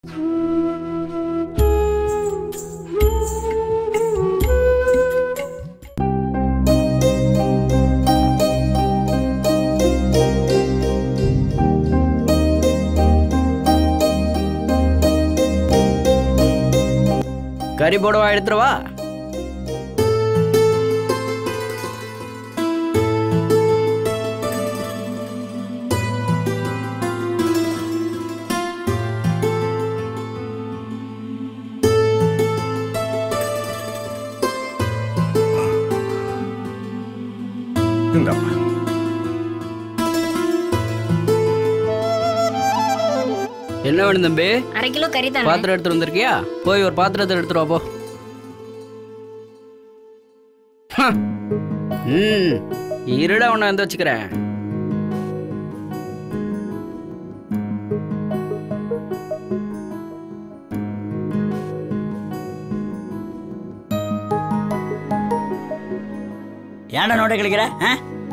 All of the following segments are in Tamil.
கறி போடவா எடுத்துருவா இந்தாம்மா என்ன வேணும் தம்பி அரை கிலோ கறி தானே பாத்திரம் எடுத்துட்டு வந்திருக்கியா போய் ஒரு பாத்திரத்தை எடுத்துட்டு வா போ ஹம். ம் இருடா உன்னை வந்து வச்சுக்கிறேன் ஏன்டா நோட்டை கழிக்கிற ஆ?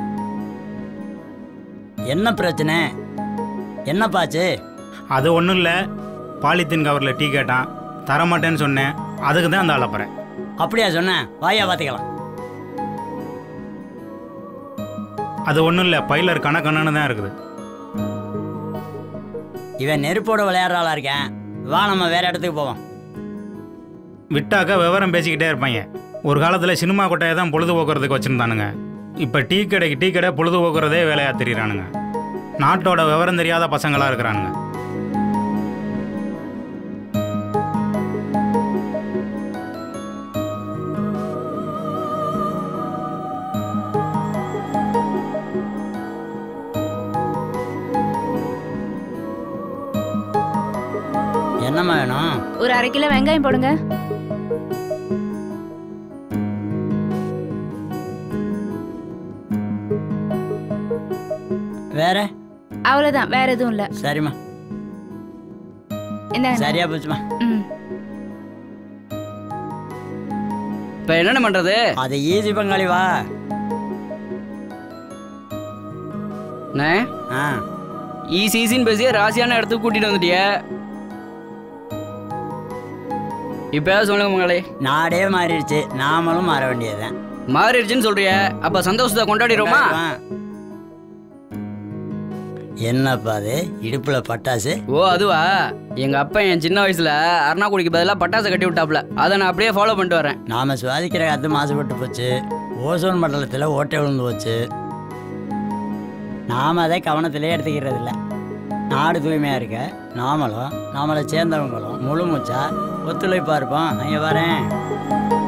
என்ன பிரச்சனை என்னப்பாச்சு அது ஒன்றும் இல்லை பாலித்தீன் கவரில் டீ கேட்டான் தரமாட்டேன்னு சொன்னேன் அதுக்கு தான் அந்த அலப்புறேன் அப்படியா சொன்னேன் வாயா பார்த்துக்கலாம் அது ஒன்றும் இல்லை பைலர் கணக்கண்ணு தான் இருக்குது இவன் நெருப்போட விளையாடுற ஆளா இருக்கேன் வா நம்ம வேற இடத்துக்கு போவோம் விட்டாக்க விவரம் பேசிக்கிட்டே இருப்பாங்க ஒரு காலத்தில் சினிமா கொட்டையை தான் பொழுதுபோக்குறதுக்கு வச்சுருந்தானுங்க இப்போ டீ கடைக்கு டீ கடை பொழுதுபோக்குறதே வேலையாக தெரியுறானுங்க நாட்டோட விவரம் தெரியாத பசங்களாக இருக்கிறானுங்க என்னம்மா வேணும் ஒரு அரை கிலோ வெங்காயம் போடுங்க வேற அவ்வளவுதான் வேற எதுவும் இல்ல சரிம்மா இந்தாங்க சரியா போச்சுமா ம் இப்போ என்னென்ன பண்ணுறது அது ஈஸி பங்காளி வா அண்ணே ஆ ஈஸி ஈஸின்னு பேசியே ராசியான இடத்துக்கு கூட்டிட்டு வந்துட்டிய இப்போ சொல்லுங்க மங்களே நாடே மாறிடுச்சு நாமளும் மாற வேண்டியதுதான் மாறிடுச்சுன்னு சொல்றிய அப்ப சந்தோஷத்தை கொண்டாடிடுவோமா என்னப்பா அது இடுப்புல பட்டாசு ஓ அதுவா எங்க அப்பா என் சின்ன வயசுல அருணாக்குடிக்கு பதிலாக பட்டாசை கட்டி விட்டாப்ல அதை நான் அப்படியே ஃபாலோ பண்ணிட்டு வரேன் நாம சுவாதிக்கிற காத்து மாசுபட்டு போச்சு ஓசோன் மண்டலத்தில் ஓட்டை விழுந்து போச்சு நாம அதை கவனத்திலே எடுத்துக்கிறது இல்ல நாடு தூய்மையா இருக்க நாமளும் நாமளை சேர்ந்தவங்களும் முழு மூச்சா ஒத்துழைப்பா இருப்போம் அங்கே வரேன்